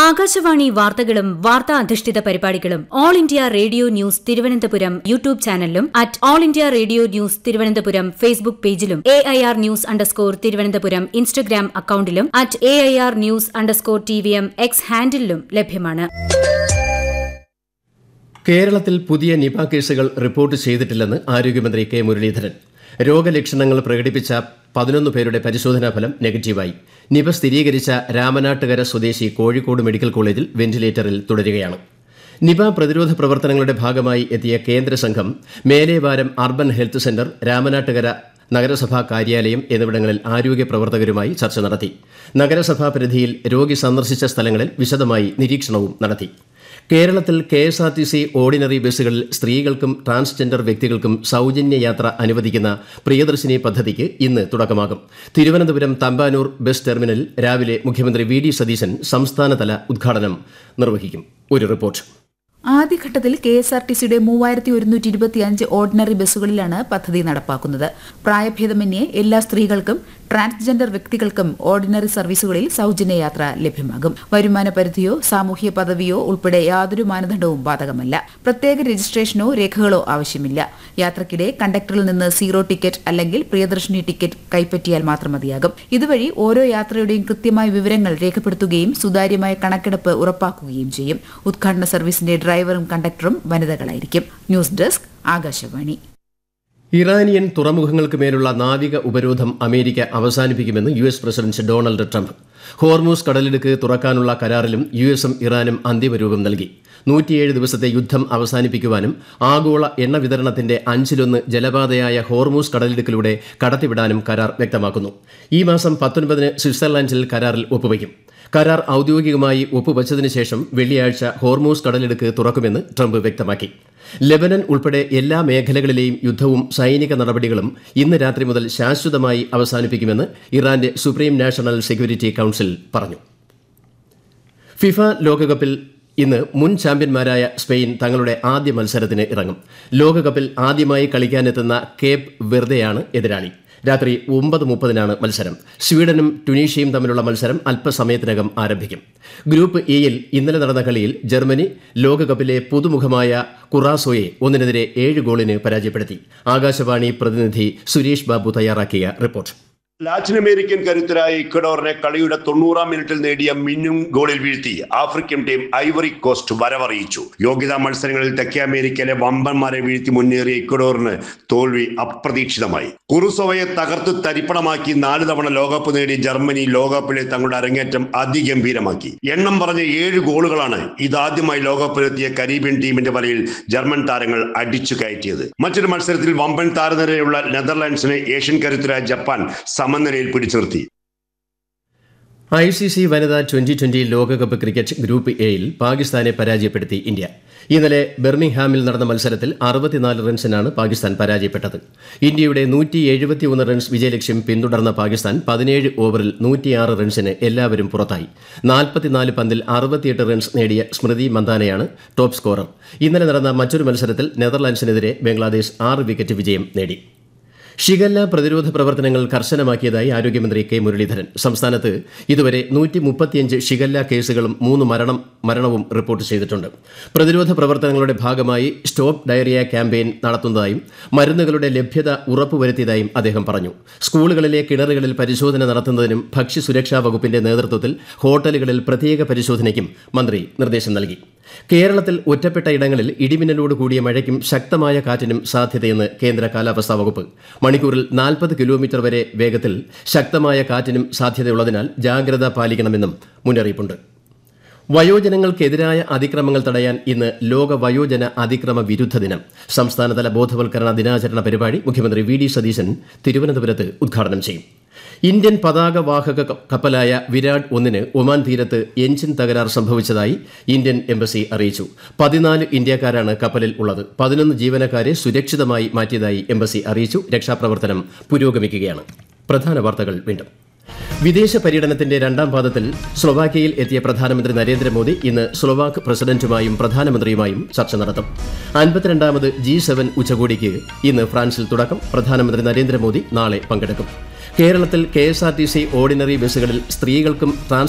ആകാശവാണി വാർത്തകളും വാർത്താ അധിഷ്ഠിത പരിപാടികളും All India Radio news Thiruvananthapuram YouTube ചാനലിലും at All India Radio news Thiruvananthapuram Facebook പേജിലും A I R news underscore Thiruvananthapuram Instagram അക്കൌണ്ടിലും at A I R news underscore T V M X ഹാൻഡിലും ലഭ്യമാണ് കേരളത്തിൽ പുതിയ നിപ കേസുകൾ റിപ്പോർട്ട് ചെയ്തിട്ടില്ലെന്ന് ആരോഗ്യമന്ത്രി കെ മുരളീധരൻ രോഗലക്ഷണങ്ങൾ പ്രകടിപ്പിച്ച പതിനൊന്ന് പേരുടെ പരിശോധനാ ഫലം നെഗറ്റീവായി നിപ സ്ഥിരീകരിച്ച രാമനാട്ടുകര സ്വദേശി കോഴിക്കോട് മെഡിക്കൽ കോളേജിൽ വെന്റിലേറ്ററിൽ തുടരുകയാണ് നിപ പ്രതിരോധ പ്രവർത്തനങ്ങളുടെ ഭാഗമായി എത്തിയ കേന്ദ്ര സംഘം Melevaram urban health centre Ramanattukara നഗരസഭാ കാര്യാലയം എന്നിവിടങ്ങളിൽ ആരോഗ്യ പ്രവർത്തകരുമായി ചർച്ച നടത്തി നഗരസഭാ പരിധിയിൽ രോഗി സന്ദർശിച്ച സ്ഥലങ്ങളിൽ വിശദമായി നിരീക്ഷണവും നടത്തി കേരളത്തിൽ K S R T C ordinary ബസ്സുകളിൽ സ്ത്രീകൾക്കും ട്രാൻസ്ജെൻഡർ വ്യക്തികൾക്കും സൗജന്യ യാത്ര അനുവദിക്കുന്ന പ്രിയദർശിനി പദ്ധതിക്ക് ഇന്ന് തുടക്കമാകും തിരുവനന്തപുരം തമ്പാനൂർ ബസ് ടെർമിനലിൽ രാവിലെ മുഖ്യമന്ത്രി വി ഡി സതീശൻ സംസ്ഥാനതല ഉദ്ഘാടനം നിർവഹിക്കും ഒരു റിപ്പോർട്ട് ആദ്യഘട്ടത്തിൽ കെ എസ് ആർ ടി സിയുടെ മൂവായിരത്തി ഒരുന്നൂറ്റി ഇരുപത്തിയഞ്ച് ഓർഡിനറി ബസ്സുകളിലാണ് പദ്ധതി നടപ്പാക്കുന്നത് പ്രായഭേദമന്യേ എല്ലാ സ്ത്രീകൾക്കും ട്രാൻസ്ജെൻഡർ വ്യക്തികൾക്കും ഓർഡിനറി സർവീസുകളിൽ സൗജന്യ യാത്ര ലഭ്യമാകും വരുമാന പരിധിയോ സാമൂഹ്യ പദവിയോ ഉൾപ്പെടെ യാതൊരു മാനദണ്ഡവും ബാധകമല്ല പ്രത്യേക രജിസ്ട്രേഷനോ രേഖകളോ ആവശ്യമില്ല യാത്രക്കിടെ കണ്ടക്ടറിൽ നിന്ന് സീറോ ടിക്കറ്റ് അല്ലെങ്കിൽ പ്രിയദർശിനി ടിക്കറ്റ് കൈപ്പറ്റിയാൽ മാത്രം മതിയാകും ഇതുവഴി ഓരോ യാത്രയുടെയും കൃത്യമായ വിവരങ്ങൾ രേഖപ്പെടുത്തുകയും സുതാര്യമായ കണക്കെടുപ്പ് ഉറപ്പാക്കുകയും ചെയ്യും ഉദ്ഘാടന സർവീസിന്റെ ഡ്രൈവറും കണ്ടക്ടറും വനിതകളായിരിക്കും ന്യൂസ് ഡെസ്ക് ആകാശവാണി ഇറാനിയൻ തുറമുഖങ്ങൾക്ക് മേലുള്ള നാവിക ഉപരോധം അമേരിക്ക അവസാനിപ്പിക്കുമെന്ന് U S president Donald Trump Hormuz കടലിടുക്ക് തുറക്കാനുള്ള കരാറിലും യു എസും ഇറാനും അന്തിമരൂപം നൽകി നൂറ്റിയേഴ് ദിവസത്തെ യുദ്ധം അവസാനിപ്പിക്കുവാനും ആഗോള എണ്ണ വിതരണത്തിന്റെ അഞ്ചിലൊന്ന് ജലപാതയായ ഹോർമൂസ് കടലിടുക്കിലൂടെ കടത്തിവിടാനും കരാർ വ്യക്തമാക്കുന്നു ഈ മാസം പത്തൊൻപതിന് സ്വിറ്റ്സർലാൻഡിൽ കരാറിൽ ഒപ്പുവയ്ക്കും കരാർ ഔദ്യോഗികമായി ഒപ്പുവച്ചതിനു ശേഷം വെള്ളിയാഴ്ച ഹോർമൂസ് കടലിടുക്ക് തുറക്കുമെന്ന് ട്രംപ് വ്യക്തമാക്കി ലെബനൻ ഉൾപ്പെടെ എല്ലാ മേഖലകളിലെയും യുദ്ധവും സൈനിക നടപടികളും ഇന്ന് രാത്രി മുതൽ ശാശ്വതമായി അവസാനിപ്പിക്കുമെന്ന് ഇറാന്റെ സുപ്രീം നാഷണൽ സെക്യൂരിറ്റി കൌൺസിൽ പറഞ്ഞു ഫിഫ ലോകകപ്പിൽ ഇന്ന് മുൻ ചാമ്പ്യന്മാരായ സ്പെയിൻ തങ്ങളുടെ ആദ്യ മത്സരത്തിന് ഇറങ്ങും ലോകകപ്പിൽ ആദ്യമായി കളിക്കാനെത്തുന്ന കേപ്പ് വെർദെയാണ് എതിരാളി രാത്രി ഒമ്പത് മുപ്പതിനാണ് മത്സരം സ്വീഡനും ടുണീഷ്യയും തമ്മിലുള്ള മത്സരം അല്പസമയത്തിനകം ആരംഭിക്കും ഗ്രൂപ്പ് ഇയിൽ ഇന്നലെ നടന്ന കളിയിൽ ജർമ്മനി ലോകകപ്പിലെ പുതുമുഖമായ കുറാസോയെ ഒന്നിനെതിരെ ഏഴ് ഗോളിന് പരാജയപ്പെടുത്തി ആകാശവാണി പ്രതിനിധി സുരേഷ് ബാബു തയ്യാറാക്കിയ റിപ്പോർട്ട് ലാറ്റിൻ അമേരിക്കൻ കരുത്തരായ ഇക്വഡോറിനെ കളിയുടെ തൊണ്ണൂറാം മിനിറ്റിൽ നേടിയ മിന്നും ഗോളിൽ വീഴ്ത്തി ആഫ്രിക്കൻ ടീം ഐവറി കോസ്റ്റ് വരവറിയിച്ചു യോഗ്യതാ മത്സരങ്ങളിൽ തെക്കേ അമേരിക്കയിലെ വമ്പന്മാരെ വീഴ്ത്തി മുന്നേറിയ ഇക്വഡോറിന് തോൽവി അപ്രതീക്ഷിതമായി കുറുസോവയെ തകർത്ത് തരിപ്പണമാക്കി നാല് തവണ ലോകകപ്പ് നേടി ജർമ്മനി ലോകകപ്പിലെ തങ്ങളുടെ അരങ്ങേറ്റം അതിഗംഭീരമാക്കി എണ്ണം പറഞ്ഞ ഏഴ് ഗോളുകളാണ് ഇതാദ്യമായി ലോകകപ്പിലെത്തിയ കരീബിയൻ ടീമിന്റെ വലയിൽ ജർമ്മൻ താരങ്ങൾ അടിച്ചു കയറ്റിയത് മറ്റൊരു മത്സരത്തിൽ വമ്പൻ താരനിരയുള്ള നെതർലാൻഡ്സിനെ ഏഷ്യൻ കരുത്തരായ ജപ്പാൻ സമനിലയിൽ പിടിച്ചു നിർത്തി ഐ സി സി വനിതാ ട്വന്റി ട്വന്റി ലോകകപ്പ് ക്രിക്കറ്റ് ഗ്രൂപ്പ് എയിൽ പാകിസ്ഥാനെ പരാജയപ്പെടുത്തി ഇന്ത്യ ഇന്നലെ ബെർമിംഗ്ഹാമിൽ നടന്ന മത്സരത്തിൽ അറുപത്തിനാല് റൺസിനാണ് പാകിസ്ഥാൻ പരാജയപ്പെട്ടത് ഇന്ത്യയുടെ നൂറ്റി എഴുപത്തിയൊന്ന് റൺസ് വിജയലക്ഷ്യം പിന്തുടർന്ന പാകിസ്ഥാൻ പതിനേഴ് ഓവറിൽ നൂറ്റിയാറ് റൺസിന് എല്ലാവരും പുറത്തായി നാൽപ്പത്തിനാല് പന്തിൽ അറുപത്തിയെട്ട് റൺസ് നേടിയ സ്മൃതി മന്ദാനയാണ് ടോപ്പ് സ്കോറർ ഇന്നലെ നടന്ന മറ്റൊരു മത്സരത്തിൽ നെതർലാൻഡ്സിനെതിരെ ബംഗ്ലാദേശ് ആറ് വിക്കറ്റ് വിജയം നേടി ഷിഗല്ല പ്രതിരോധ പ്രവർത്തനങ്ങൾ കർശനമാക്കിയതായി ആരോഗ്യമന്ത്രി കെ മുരളീധരൻ സംസ്ഥാനത്ത് ഇതുവരെ നൂറ്റി മുപ്പത്തിയഞ്ച് ഷിഗല്ല കേസുകളും മൂന്ന് മരണം മരണവും റിപ്പോർട്ട് ചെയ്തിട്ടുണ്ട് പ്രതിരോധ പ്രവർത്തനങ്ങളുടെ ഭാഗമായി സ്റ്റോപ്പ് ഡയറിയ ക്യാമ്പയിൻ നടത്തുന്നതായും മരുന്നുകളുടെ ലഭ്യത ഉറപ്പുവരുത്തിയതായും അദ്ദേഹം പറഞ്ഞു സ്കൂളുകളിലെ കിണറുകളിൽ പരിശോധന നടത്തുന്നതിനും ഭക്ഷ്യസുരക്ഷാ വകുപ്പിന്റെ നേതൃത്വത്തിൽ ഹോട്ടലുകളിൽ പ്രത്യേക പരിശോധനയ്ക്കും മന്ത്രി നിർദ്ദേശം നൽകി കേരളത്തിൽ ഒറ്റപ്പെട്ട ഇടങ്ങളിൽ ഇടിമിന്നലോട് കൂടിയ മഴയ്ക്കും ശക്തമായ കാറ്റിനും സാധ്യതയെന്ന് കേന്ദ്ര കാലാവസ്ഥാ വകുപ്പ് മണിക്കൂറിൽ നാൽപ്പത് കിലോമീറ്റർ വരെ വേഗത്തിൽ ശക്തമായ കാറ്റിനും സാധ്യതയുള്ളതിനാൽ ജാഗ്രത പാലിക്കണമെന്നും മുന്നറിയിപ്പുണ്ട് വയോജനങ്ങൾക്കെതിരായ അതിക്രമങ്ങൾ തടയാൻ ഇന്ന് ലോക വയോജന അതിക്രമ വിരുദ്ധ ദിനം സംസ്ഥാനതല ബോധവൽക്കരണ ദിനാചരണ പരിപാടി മുഖ്യമന്ത്രി വി ഡി സതീശൻ തിരുവനന്തപുരത്ത് ഉദ്ഘാടനം ചെയ്യും ഇന്ത്യൻ പതാക വാഹക കപ്പലായ വിരാട് ഒന്നിന് ഒമാൻ തീരത്ത് എഞ്ചിൻ തകരാർ സംഭവിച്ചതായി ഇന്ത്യൻ എംബസി അറിയിച്ചു പതിനാല് ഇന്ത്യക്കാരാണ് കപ്പലിൽ ഉള്ളത് പതിനൊന്ന് ജീവനക്കാരെ സുരക്ഷിതമായി മാറ്റിയതായി എംബസി അറിയിച്ചു രക്ഷാപ്രവർത്തനം പുരോഗമിക്കുകയാണ് പ്രധാന വാർത്തകൾ വീണ്ടും വിദേശ പര്യടനത്തിന്റെ രണ്ടാം പാദത്തിൽ സ്ലൊവാക്യയിൽ എത്തിയ പ്രധാനമന്ത്രി നരേന്ദ്രമോദി ഇന്ന് സ്ലൊവാക്ക് പ്രസിഡന്റുമായും പ്രധാനമന്ത്രിയുമായും ചർച്ച നടത്തും അൻപത്തിരണ്ടാമത് ജി സെവൻ ഉച്ചകോടിക്ക് ഇന്ന് ഫ്രാൻസിൽ തുടക്കം പ്രധാനമന്ത്രി നരേന്ദ്രമോദി നാളെ പങ്കെടുക്കും കേരളത്തിൽ K S R T C ordinary ബസ്സുകളിൽ സ്ത്രീകൾക്കും ട്രാൻസ്